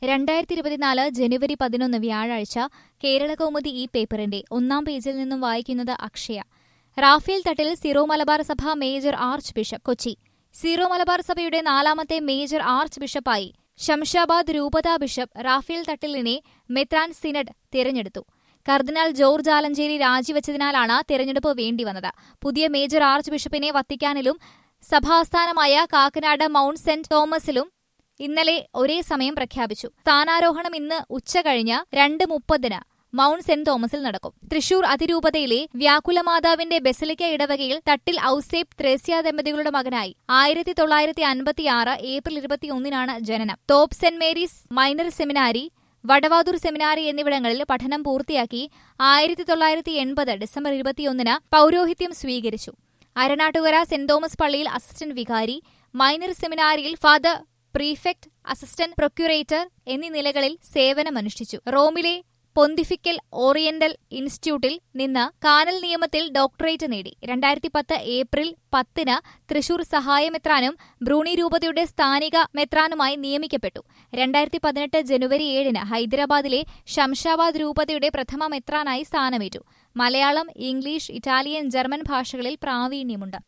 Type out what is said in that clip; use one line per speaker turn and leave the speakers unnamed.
രണ്ടായിരത്തി ഇരുപത്തിനാല് ജനുവരി പതിനൊന്ന് വ്യാഴാഴ്ച കേരളകൗമുദി ഈ പേപ്പറിന്റെ ഒന്നാം പേജിൽ നിന്നും വായിക്കുന്നത് അക്ഷയ റാഫേൽ തട്ടിൽ സിറോ മലബാർ സഭ major archbishop Kochi Syro Malabar സഭയുടെ നാലാമത്തെ മേജർ ആർച്ച് ബിഷപ്പായി ശംഷാബാദ് രൂപത ബിഷപ്പ് റാഫേൽ തട്ടിലിനെ മെത്രാൻ സിനഡ് തിരഞ്ഞെടുത്തു കർദിനാൾ ജോർജ് ആലഞ്ചേരി രാജിവെച്ചതിനാലാണ് തിരഞ്ഞെടുപ്പ് വേണ്ടിവന്നത് പുതിയ മേജർ ആർച്ച് ബിഷപ്പിനെ വത്തിക്കാനിലും സഭാസ്ഥാനമായ കാക്കനാട് മൌണ്ട് സെന്റ് തോമസിലും ഇന്നലെ ഒരേ സമയം പ്രഖ്യാപിച്ചു സ്ഥാനാരോഹണം ഇന്ന് ഉച്ചകഴിഞ്ഞ് രണ്ട് മുപ്പതിന് മൌണ്ട് സെന്റ് തോമസിൽ നടക്കും തൃശൂർ അതിരൂപതയിലെ വ്യാകുലമാതാവിന്റെ ബെസലിക്ക ഇടവകയിൽ തട്ടിൽ ഔസേപ്പ് ത്രേസ്യ ദമ്പതികളുടെ മകനായി ആയിരത്തി തൊള്ളായിരത്തി അൻപത്തിയാറ് ഏപ്രിൽ ഇരുപത്തിയൊന്നിനാണ് ജനനം Thope saint Mary's minor seminary Vadavathoor seminary എന്നിവിടങ്ങളിൽ പഠനം പൂർത്തിയാക്കി ആയിരത്തി തൊള്ളായിരത്തി എൺപത് ഡിസംബർ ഇരുപത്തിയൊന്നിന് പൌരോഹിത്യം സ്വീകരിച്ചു അരനാട്ടുകര സെന്റ് തോമസ് പള്ളിയിൽ അസിസ്റ്റന്റ് വികാരി മൈനർ സെമിനാരിയിൽ ഫാദർ പ്രീഫെക്ട് അസിസ്റ്റന്റ് പ്രൊക്യുറേറ്റർ എന്നീ നിലകളിൽ സേവനമനുഷ്ഠിച്ചു റോമിലെ പൊന്തിഫിക്കൽ ഓറിയന്റൽ ഇൻസ്റ്റിറ്റ്യൂട്ടിൽ നിന്ന് കാനൽ നിയമത്തിൽ ഡോക്ടറേറ്റ് നേടി രണ്ടായിരത്തി പത്ത് ഏപ്രിൽ പത്തിന് തൃശൂർ സഹായമെത്രാനും ബ്രൂണി രൂപതയുടെ സ്ഥാനിക മെത്രാനുമായി നിയമിക്കപ്പെട്ടു രണ്ടായിരത്തി പതിനെട്ട് ജനുവരി ഏഴിന് ഹൈദരാബാദിലെ ശംഷാബാദ് രൂപതയുടെ പ്രഥമ മെത്രാനായി സ്ഥാനമേറ്റു മലയാളം ഇംഗ്ലീഷ് ഇറ്റാലിയൻ ജർമ്മൻ ഭാഷകളിൽ പ്രാവീണ്യമുണ്ട്